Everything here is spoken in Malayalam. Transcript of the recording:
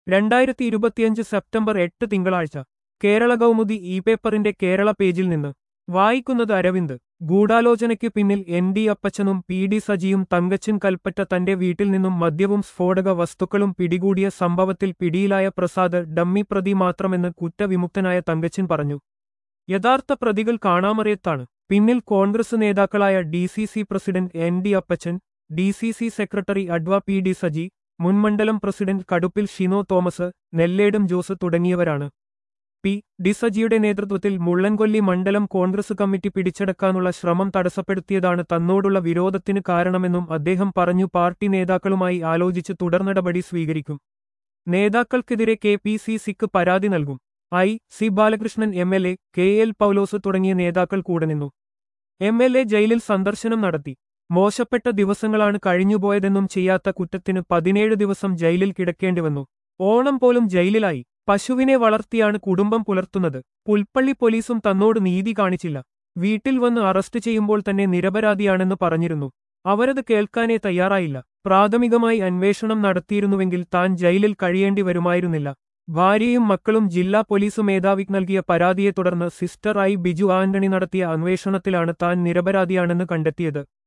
രണ്ടായിരത്തി ഇരുപത്തിയഞ്ച് സെപ്റ്റംബർ എട്ട് തിങ്കളാഴ്ച കേരള കൗമുദി ഇ പേപ്പറിന്റെ കേരള പേജിൽ നിന്ന് വായിക്കുന്നത് അരവിന്ദ് ഗൂഢാലോചനയ്ക്ക് പിന്നിൽ എൻ ഡി അപ്പച്ചനും പി ഡി സജിയും തങ്കച്ചൻ കൽപ്പറ്റ തന്റെ വീട്ടിൽ നിന്നും മദ്യവും സ്ഫോടക വസ്തുക്കളും പിടികൂടിയ സംഭവത്തിൽ പിടിയിലായ പ്രസാദ് ഡമ്മി പ്രതി മാത്രമെന്ന് കുറ്റവിമുക്തനായ തങ്കച്ചൻ പറഞ്ഞു യഥാർത്ഥ പ്രതികൾ കാണാമറിയത്താണ് പിന്നിൽ കോൺഗ്രസ് നേതാക്കളായ D C C president N D Appachan D C C secretary അഡ്വ പി ഡി സജി മുൻമണ്ഡലം പ്രസിഡന്റ് കടുപ്പിൽ ഷിനോ തോമസ് നെല്ലേടും ജോസ് തുടങ്ങിയവരാണ് പി ഡി സജിയുടെ നേതൃത്വത്തിൽ മുള്ളൻകൊല്ലി മണ്ഡലം കോൺഗ്രസ് കമ്മിറ്റി പിടിച്ചെടുക്കാനുള്ള ശ്രമം തടസ്സപ്പെടുത്തിയതാണ് തന്നോടുള്ള വിരോധത്തിന് കാരണമെന്നും അദ്ദേഹം പറഞ്ഞു പാർട്ടി നേതാക്കളുമായി ആലോചിച്ച് തുടർനടപടി സ്വീകരിക്കും നേതാക്കൾക്കെതിരെ കെ പി സി സിക്ക് പരാതി നൽകും I C Balakrishnan M L A K L Paulose തുടങ്ങിയ നേതാക്കൾ കൂടെ നിന്നു എം എൽ എ ജയിലിൽ സന്ദർശനം നടത്തി മോശപ്പെട്ട ദിവസങ്ങളാണ് കഴിഞ്ഞുപോയതെന്നും ചെയ്യാത്ത കുറ്റത്തിന് പതിനേഴ് ദിവസം ജയിലിൽ കിടക്കേണ്ടിവന്നു ഓണം പോലും ജയിലിലായി പശുവിനെ വളർത്തിയാണ് കുടുംബം പുലർത്തുന്നത് പുൽപ്പള്ളി പോലീസും തന്നോട് നീതി കാണിച്ചില്ല വീട്ടിൽ വന്ന് അറസ്റ്റ് ചെയ്യുമ്പോൾ തന്നെ നിരപരാധിയാണെന്ന് പറഞ്ഞിരുന്നു അവരത് കേൾക്കാനേ തയ്യാറായില്ല പ്രാഥമികമായി അന്വേഷണം നടത്തിയിരുന്നുവെങ്കിൽ താൻ ജയിലിൽ കഴിയേണ്ടി വരുമായിരുന്നില്ല ഭാര്യയും മക്കളും ജില്ലാ പോലീസ് മേധാവിക്ക് നൽകിയ പരാതിയെ തുടർന്ന് സിസ്റ്റർ ഐ ബിജു ആന്റണി നടത്തിയ അന്വേഷണത്തിലാണ് താൻ നിരപരാധിയാണെന്ന് കണ്ടെത്തിയത്